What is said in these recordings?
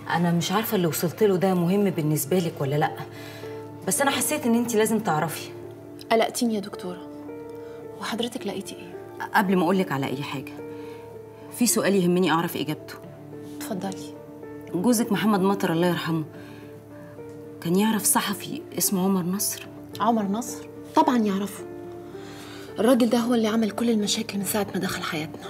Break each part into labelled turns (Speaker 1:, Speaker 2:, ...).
Speaker 1: انا مش عارفه اللي وصلت له ده مهم بالنسبه لك ولا لا بس انا حسيت ان انت لازم تعرفي
Speaker 2: قلقتيني يا دكتورة وحضرتك لقيتي ايه؟
Speaker 1: قبل ما اقولك على اي حاجه في سؤال يهمني اعرف اجابته
Speaker 2: اتفضلي
Speaker 1: جوزك محمد مطر الله يرحمه كان يعرف صحفي اسمه عمر نصر
Speaker 2: عمر نصر طبعا يعرفه الراجل ده هو اللي عمل كل المشاكل من ساعة ما دخل حياتنا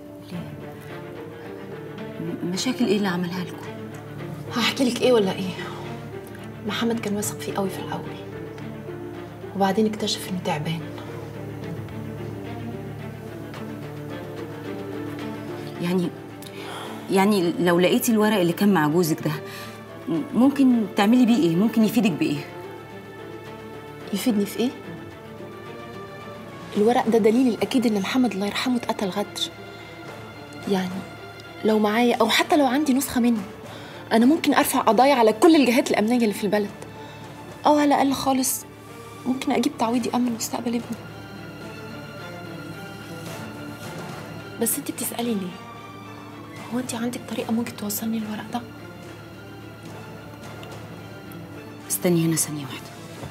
Speaker 1: م- مشاكل ايه اللي عملها لكم
Speaker 2: هحكي لك ايه ولا ايه محمد كان واثق فيه قوي في الاول وبعدين اكتشف انه تعبان
Speaker 1: يعني يعني لو لقيتي الورق اللي كان مع جوزك ده م- ممكن تعملي بيه ايه ممكن يفيدك بايه
Speaker 2: يفيدني في ايه الورق ده دليل الاكيد ان محمد الله يرحمه اتقتل غدر يعني لو معايا او حتى لو عندي نسخه منه انا ممكن ارفع قضايا على كل الجهات الامنيه اللي في البلد او على الاقل خالص ممكن اجيب تعويض يامن مستقبل ابني بس انت بتسالي ليه هو انت عندك طريقه ممكن توصلني الورق ده
Speaker 1: استني هنا ثانيه واحده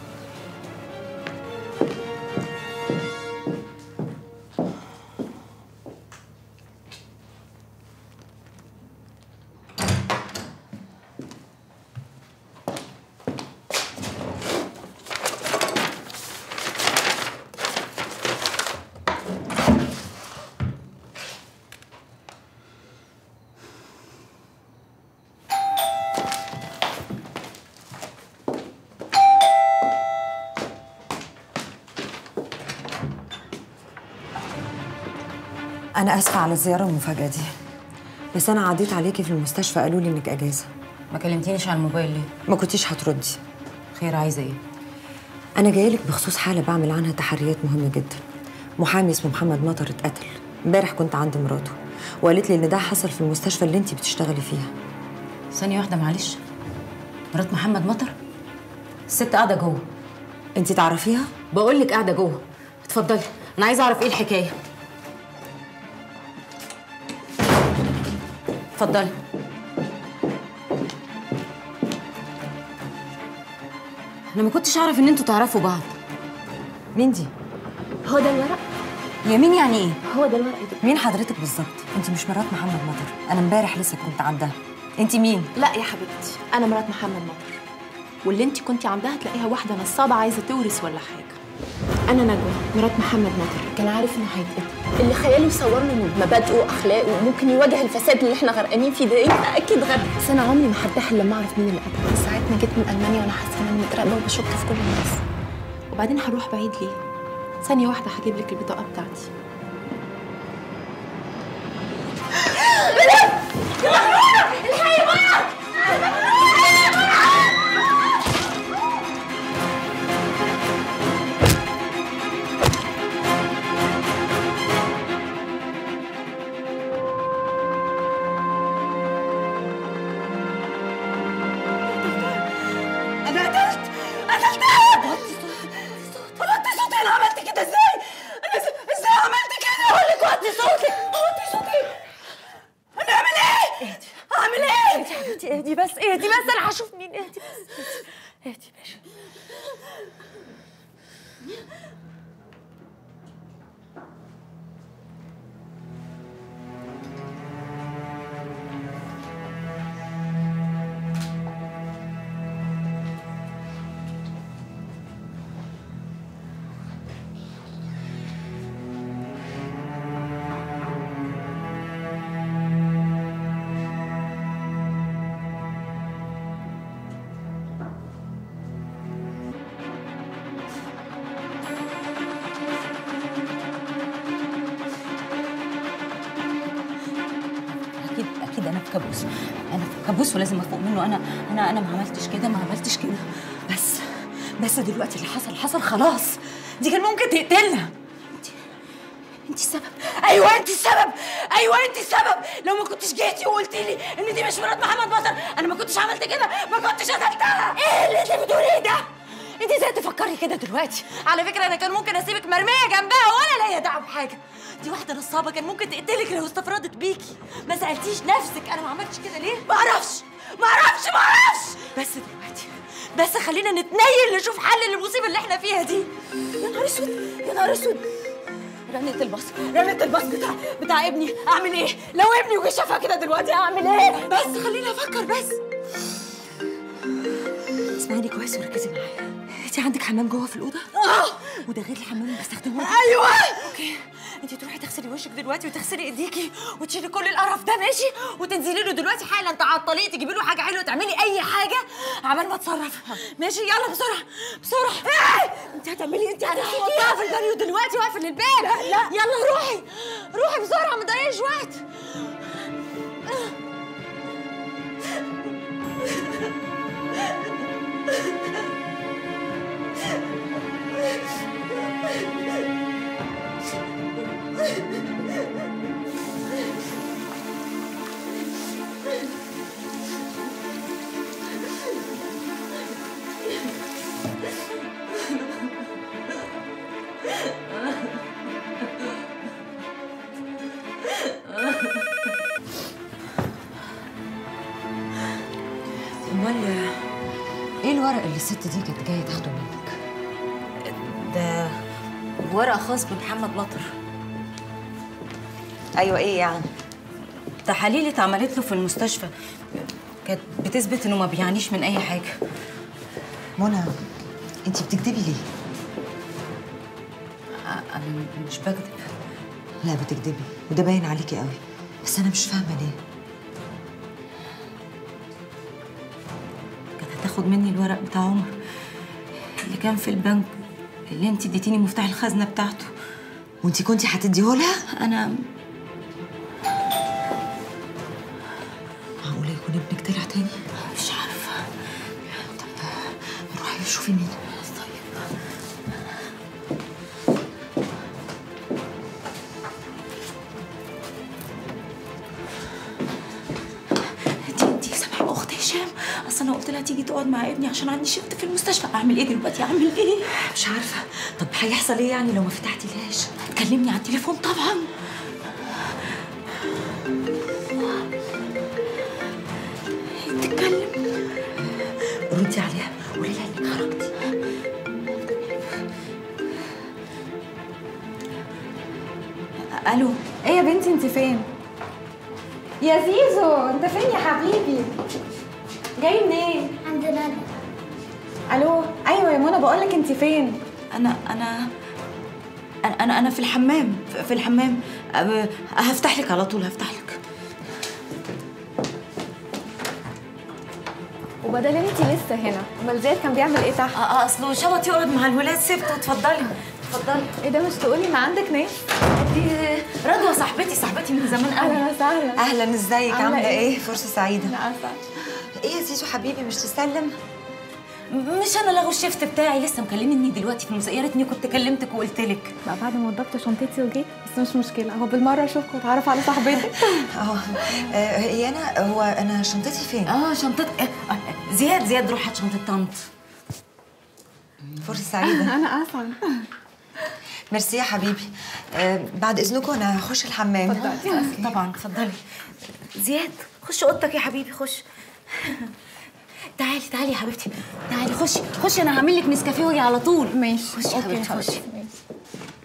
Speaker 3: أنا آسفة على الزيارة المفاجأة دي بس أنا عديت عليكي في المستشفى قالوا لي إنك أجازة
Speaker 1: ما كلمتينيش على الموبايل ليه
Speaker 3: ما كنتيش هتردي
Speaker 1: خير عايزه ايه
Speaker 3: أنا جاية لك بخصوص حالة بعمل عنها تحريات مهمة جدا محامي اسمه محمد مطر اتقتل امبارح كنت عند مراته وقالت لي إن ده حصل في المستشفى اللي أنت بتشتغلي فيها
Speaker 1: ثانيه واحده معلش مرات محمد مطر الست قاعده جوه
Speaker 3: أنت تعرفيها؟
Speaker 1: بقول لك قاعده جوه اتفضلي انا عايزه اعرف ايه الحكايه اتفضلي انا ما كنتش اعرف ان انتوا تعرفوا بعض
Speaker 3: مين دي؟
Speaker 2: هو ده الورق
Speaker 1: يمين يعني ايه
Speaker 2: هو ده الورق ده
Speaker 3: مين حضرتك بالظبط؟ أنت مش مرات محمد مطر أنا امبارح لسه كنت عندها أنت مين؟
Speaker 2: لا يا حبيبتي انا مرات محمد مطر واللي انت كنتي عندها تلاقيها واحده نصابه عايزه تورث ولا حاجه انا نجوى مرات محمد مطر كان عارف انه هيتقتل اللي خياله يصور له مبادئه واخلاقه وممكن يواجه الفساد اللي احنا غرقانين فيه ده يبقى اكيد غبي بس انا عمري ما هرتاح الا لما اعرف مين اللي قتله ساعات ما جيت من المانيا وانا حاسه ان انا متراقبه وبشك في كل الناس وبعدين هروح بعيد ليه ثانيه واحده هجيب لك البطاقه بتاعتي
Speaker 4: انا قتلت قتلتها وطي صوتي انا عملت كده ازاي انا إز- ازاي عملت كده اقول لك وطي صوتي وطي صوتي انا اعمل ايه اهدي اعمل ايه اهدي حبيبتي اهدي بس اهدي بس انا هشوف مين اهدي بس اهدي اهدي باشا
Speaker 1: اكيد اكيد انا في كابوس انا في كابوس ولازم افوق منه انا انا انا ما عملتش كده ما عملتش كده
Speaker 4: بس بس دلوقتي اللي حصل حصل خلاص دي كان ممكن تقتلنا انت السبب ايوه انت السبب ايوه انت السبب لو ما كنتش جيتي وقلتي لي ان دي مش مرات محمد بطل انا ما كنتش عملت كده ما كنتش قتلتها ايه اللي انت بتقوليه ده انت ازاي تفكري كده دلوقتي على فكره انا كان ممكن اسيبك مرميه جنبها ولا ليا دعوه بحاجه دي واحده نصابه كان ممكن تقتلك لو استفردت بيكي ما سالتيش نفسك انا ما عملتش كده ليه ما اعرفش ما اعرفش ما اعرفش بس دلوقتي بس خلينا نتنيل نشوف حل للمصيبه اللي احنا فيها دي يا نهار اسود يا نهار اسود رنت الباص رنت الباص بتاع بتاع ابني اعمل ايه لو ابني وجه شافها كده دلوقتي اعمل ايه بس خليني افكر بس اسمعيني كويس وركزي معايا انت عندك حمام جوه في الاوضه اه وده غير الحمام اللي بستخدمه ايوه اوكي انت تروحي تغسلي وشك دلوقتي وتغسلي ايديكي وتشيلي كل القرف ده ماشي وتنزلي له دلوقتي حالا انت على الطريق تجيبي له حاجه حلوه تعملي اي حاجه عبال ما اتصرف ماشي يلا بسرعه بسرعه ايه انت هتعملي انت هتحطيها في البانيو دلوقتي واقفل الباب لا لا يلا روحي روحي بسرعه ما تضيعيش وقت
Speaker 3: امال ايه الورق اللي الست دي كانت جايه تاخده منك
Speaker 1: ده ورق خاص بمحمد مطر
Speaker 3: ايوه ايه يعني
Speaker 1: تحاليل اتعملت له في المستشفى كانت بتثبت انه ما بيعانيش من اي حاجه
Speaker 3: منى انت بتكدبي ليه
Speaker 1: أ- انا مش بكذب
Speaker 3: لا بتكدبي وده باين عليكي قوي بس انا مش فاهمه ليه
Speaker 1: كانت هتاخد مني الورق بتاع عمر اللي كان في البنك اللي انت اديتيني مفتاح الخزنه بتاعته
Speaker 3: وانت كنتي هتديهولها
Speaker 1: انا
Speaker 3: معقوله يكون ابنك طلع تاني
Speaker 1: مش عارفه
Speaker 3: طب روحي شوفي مين
Speaker 1: طيب انت انت سامعه اخت هشام اصل انا قلت لها تيجي تقعد مع ابني عشان عندي شفت في المستشفى اعمل ايه دلوقتي اعمل ايه
Speaker 3: مش عارفه طب هيحصل ايه يعني لو ما فتحتيلهاش
Speaker 1: تكلمني على التليفون طبعا تتكلم
Speaker 3: ردي عليها قولي لها انك خرجتي
Speaker 1: الو
Speaker 5: ايه يا بنتي انت فين يا زيزو انت فين يا حبيبي جاي منين
Speaker 6: عند ندى
Speaker 5: الو ايوه يا منى بقول لك انت فين
Speaker 1: انا انا انا انا انا في الحمام في الحمام أه، هفتح لك على طول هفتح لك
Speaker 5: وبدل انت لسه هنا امال زياد كان بيعمل ايه تحت
Speaker 1: اه اه اصله شبط يقعد مع الولاد سبته اتفضلي اتفضلي
Speaker 5: ايه ده مش تقولي ما عندك ناس
Speaker 1: دي رضوى صاحبتي صاحبتي من زمان قوي
Speaker 5: اهلا وسهلا
Speaker 3: اهلا ازيك
Speaker 5: عاملة
Speaker 3: عامله
Speaker 5: إيه؟
Speaker 3: ايه فرصه سعيده
Speaker 5: لا عارفه
Speaker 3: ايه يا زيزو حبيبي مش تسلم
Speaker 1: مش انا لغوا الشيفت بتاعي لسه مكلمني دلوقتي في المسا يا ريتني كنت كلمتك وقلت لك
Speaker 5: بقى بعد ما وضبت شنطتي وجيت بس مش مشكله هو بالمره اشوفك واتعرف على صاحبتك
Speaker 3: اه آه، هي انا هو انا شنطتي فين
Speaker 1: اه شنطتك آه، آه، زياد زياد روح هات شنطه طنط
Speaker 3: فرصه سعيده
Speaker 5: انا اسعد
Speaker 3: ميرسي يا حبيبي آه بعد اذنكم انا هخش الحمام
Speaker 1: طبعا اتفضلي زياد خش اوضتك يا حبيبي خش تعالي تعالي يا حبيبتي تعالي خشي خشي انا هعمل لك نسكافيه واجي على طول
Speaker 5: ماشي
Speaker 1: خشي يا
Speaker 5: اوكي
Speaker 1: حبيبتي خشي
Speaker 5: خلاص ماشي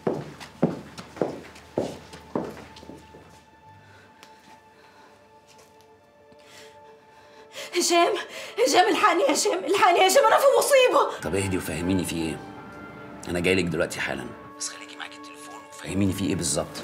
Speaker 1: هشام هشام الحقني يا هشام الحقني يا هشام انا في مصيبه
Speaker 7: طب اهدي وفهميني في ايه انا جاي لك دلوقتي حالا بس خليكي معاكي التليفون وفهميني في ايه بالظبط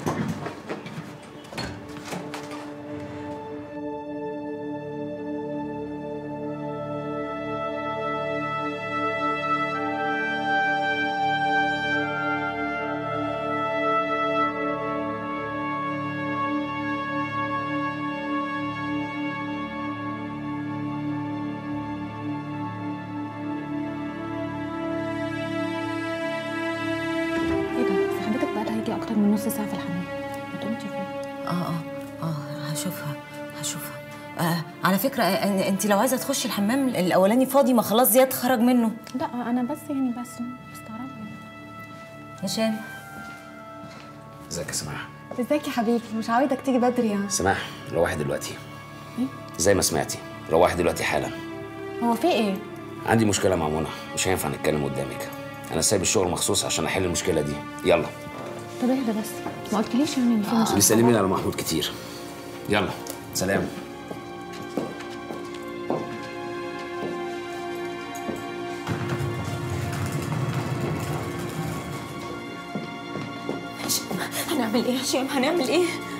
Speaker 5: ايه ده صاحبتك بقى هيجي اكتر من نص ساعه في الحمام ما تقومي تشوفيه
Speaker 1: اه اه اه هشوفها هشوفها آه على فكره آه انت لو عايزه تخشي الحمام الاولاني فاضي ما خلاص زياد خرج منه
Speaker 5: لا انا بس يعني بس مستغربه
Speaker 1: هشام
Speaker 7: ازيك يا سماح
Speaker 5: ازيك يا حبيبي مش عاوزك تيجي بدري يعني
Speaker 7: سماح روحي دلوقتي زي ما سمعتي روحي دلوقتي حالا
Speaker 2: هو في ايه
Speaker 7: عندي مشكله مع منى مش هينفع نتكلم قدامك انا سايب الشغل مخصوص عشان احل المشكله دي يلا
Speaker 2: طب اهدى بس ما قلتليش يعني ان في مشكله
Speaker 7: بيسلميني على محمود كتير يلا سلام
Speaker 2: هنعمل ايه يا هشام هنعمل ايه